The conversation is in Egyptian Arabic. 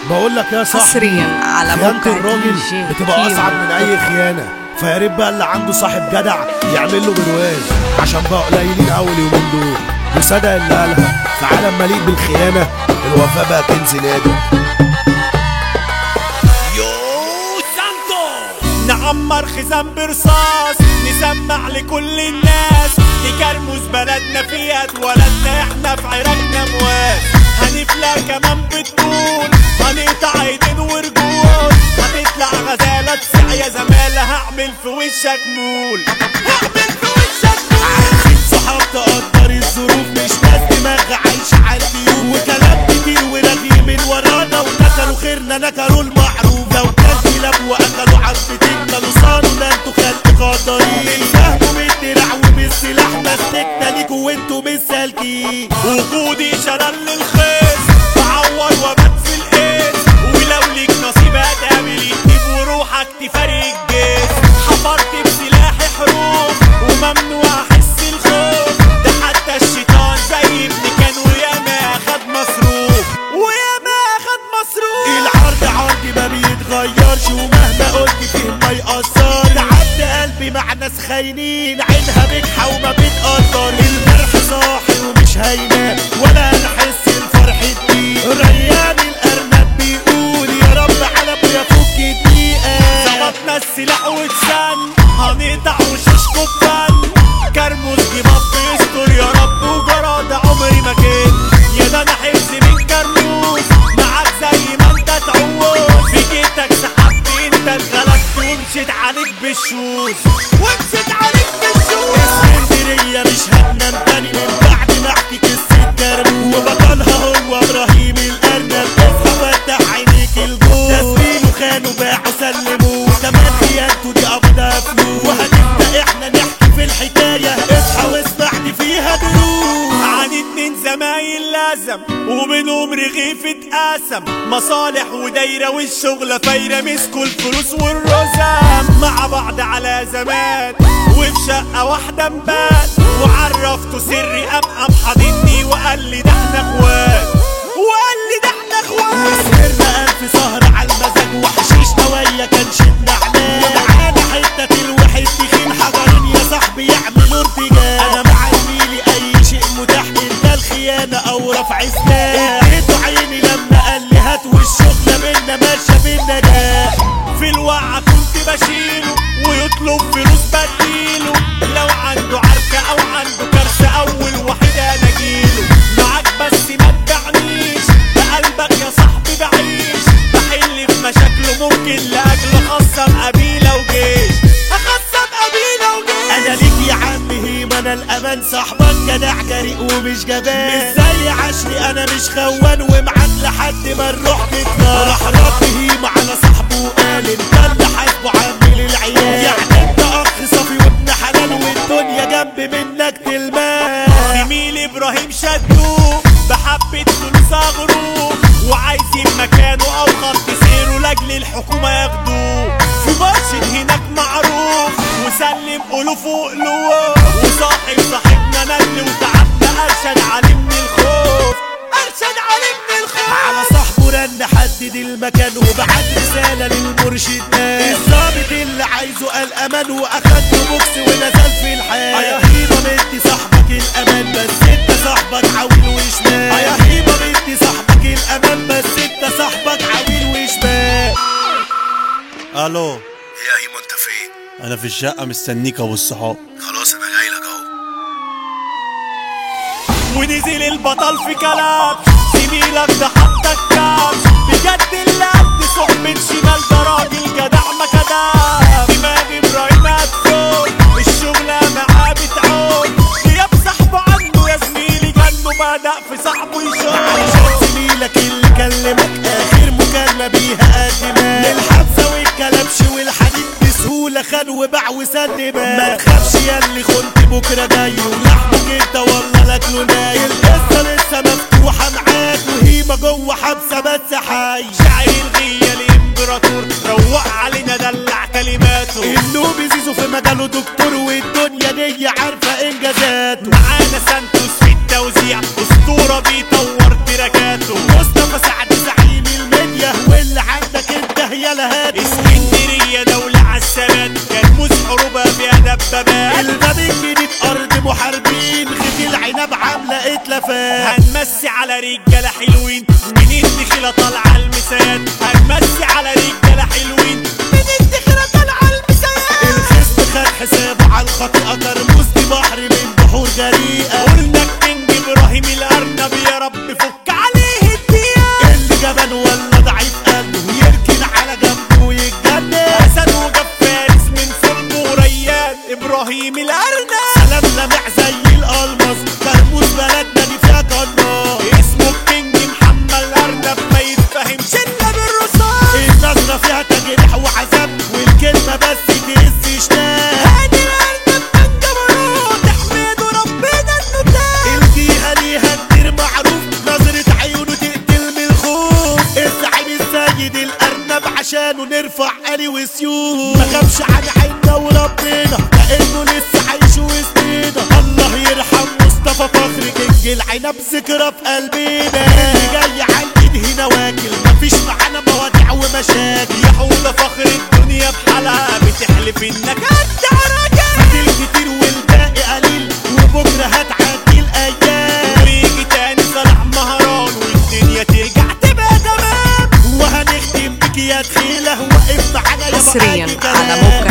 بقول لك يا صاحبي حصريا على خيانة موقع الراجل دي جي بتبقى كيمو اصعب من اي خيانه فيا ريت بقى اللي عنده صاحب جدع يعمل له برواز عشان بقى قليلين اول يومين دول وصدق اللي قالها في عالم مليء بالخيانه الوفاء بقى كنز نادر نعمر خزان برصاص نسمع لكل الناس نكرمس بلدنا فيها اتولدنا احنا في عراقنا مواس هنفلى كمان بالطول هنقطع ايدين ورجول هتطلع غزالة تسع يا زمالة هعمل في وشك مول هعمل في وشك مول عايزين صحاب تقدر الظروف مش ناس دماغ عايشة على الديون وكلام كتير ورغي من ورانا ونكروا خيرنا نكروا المعروف لو كان كلاب واكلوا عفتين كانوا صانوا لا انتوا خلق قدرين بنفهموا من الدراع وبالسلاح مسكنا ليكوا وانتوا مش سالكين وجودي شلل للخيس بعور وبات في القيس ولو ليك نصيب هتقابل يكتب وروحك تفارق الجيش حفرت بسلاحي حروف وممنوع احس الخوف ده حتى الشيطان زي ابني كان وياما اخد مصروف وياما اخد مصروف العرض عرض ما بيتغيرش ومهما قلت فيه ما يأثر تعبت قلبي مع ناس خاينين عينها بجحة وما بتقدر الجرح صاحي ومش هينام ولا انا احس الفرح دي ريان الارنب بيقول يا رب على ابويا فك دقيقة ظبطنا السلاح واتسن هنقطع وشوشكو بفن كرموس جباب يستر يا رب وجراد عمري ما كنت يا ده انا حفظ من كرموس معاك زي ما انت تعوز في جيتك سحبت انت اتغلبت ومشيت عليك بالشوز ومشيت عليك بالشوز اسكندرية مش هتنام تاني من بعد ما احكي قصة كرموس وبطلها هو ابراهيم الارنب اصحى فتح عينيك الجوز تسبيل وخانوا باعوا سلموا كمان خيانته دي قبضها فلوس وهنبدا احنا نحكي في الحكاية اصحى واسمع دي فيها دروس عن اتنين زمايل لازم وبينهم رغيف اتقاسم مصالح ودايرة والشغلة فايرة مسكوا الفلوس والرزم مع بعض على زمان وفي شقة واحدة مبات وعرفته سري أبقى محاضني وقال لي ده احنا اخوات وقال لي ده احنا اخوات وسهرنا ألف سهرة على المزاج وحشيش نوايا كان شدنا عناد ومعانا حتة الواحد تخين حجرين يا صاحبي يعملوا ارتجال أنا مع زميلي أي شيء متاح إلا الخيانة أو رفع سلاح اديته عيني لما قال لي هات والشغلة بينا ماشية بالنجاح في الوعى كنت بشيله ويطلب فلوس بديله لو عنده عركة او عنده كارثة اول واحد انا اجيله معاك بس ما تبعنيش بقلبك يا صاحبي بعيش بحل في مشاكله ممكن لاجله خصم قبيلة وجيش اخصم قبيلة وجيش انا ليك يا عم هيم انا الامان صاحبك جدع جريء ومش جبان مش زي عشري انا مش خوان ومعاك لحد ما نروح نتنار راح رد هيم على صاحبه وقال انت اللي حاسبه عامل العيال يعني انت اخ صافي وابن حلال والدنيا جنب منك تلمان زميل ابراهيم شدوه بحبة فلوس اغروه وعايزين مكانه او خط سيره لاجل الحكومة ياخدوه في مرشد هناك معروف وسلم الوف وقلوب وصاحب صاحبنا نل وتعبنا ارشد عليه من الخوف ارشد عليه من الخوف على صاحبه رن حدد المكان وبعت رسالة للمرشد نام الظابط اللي عايزه قال امان واخد له بوكس ونزل في الحال يا هيبة مدي صاحبك الامان بس انت صاحبك عويل وشمال يا هيبة مدي صاحبك الامان بس انت صاحبك عويل وشمال الو يا هيما انت فين؟ انا في الشقه مستنيك ابو الصحاب خلاص انا جاي لك اهو ونزل البطل في كلام زميلك ده حطك كام بجد اللي قد صحبة شمال ده راجل جدع ما كدام دماغ ابراهيم هتفوت الشغلة معاه بتعود غياب صاحبه عنه يا زميلي جنه بدأ في صاحبه يشوف علشان زميلك اللي كلمك اخر مكالمة بيها قدمك الحبسة والكلبش والحديد بسهولة خان وباع وسلم ما تخافش يا اللي خنت بكرة جاي ولحمك انت والله لك ناي القصة لسه مفتوحة معاك وهيمة جوه حبسة بس حي شاعر الغية الامبراطور روق علينا دلع كلماته النوب زيزو في مجاله دكتور والدنيا دي عارفة انجازاته معانا سانتوس في التوزيع اسطورة بيطور تراكاته مصطفى سعد زعيم الميديا دبابات الباب الجديد ارض محاربين خيط العنب عامله اتلفات هنمسي على رجاله حلوين من الدخيله طالعه المسات هنمسي على رجاله حلوين من الدخيله طالعه المسات الخصم خد حسابه على الخطيئه ترموز دي بحر من بحور جريئه قلنا الكينج ابراهيم الارنب يا رب فك عليه الدياب اللي جبان ولا ضعيف قلبه يركن على جنبه ويتجنن اسد وجاب فارس من صلبه وريان ابراهيم الارنب سلام لمع زي الالماس ترموز بلدنا دي فيها قناص اسمه الكينج محمد الارنب ما يتفهمش الا بالرصاص النظرة فيها تجريح وعذاب والكلمة بس تهز شناب هاني الارنب من جبروت احمده ربنا انه تاب الجيهة ليها كتير معروف نظرة عيونه تقتل من الخوف الزعيم السيد الأرنب عشانه نرفع قلي وسيوف ما خافش عن عيننا وربنا لأنه لسه عايش وسطينا الله يرحم مصطفى فخر كينج العنب ذكرى في قلبنا اللي جاي على الإيد هنا واكل مفيش معانا مواضيع ومشاكل يا حوضة فخر الدنيا بحالها بتحلف انك انت راجل فاضل كتير والباقي قليل وبكرة هتعدي الأيام ويجي تاني صلاح مهران والدنيا ترجع تبقى تمام وهنختم بك يا تخيلة واقف معانا يا حصرياً بقى على كلام. موقع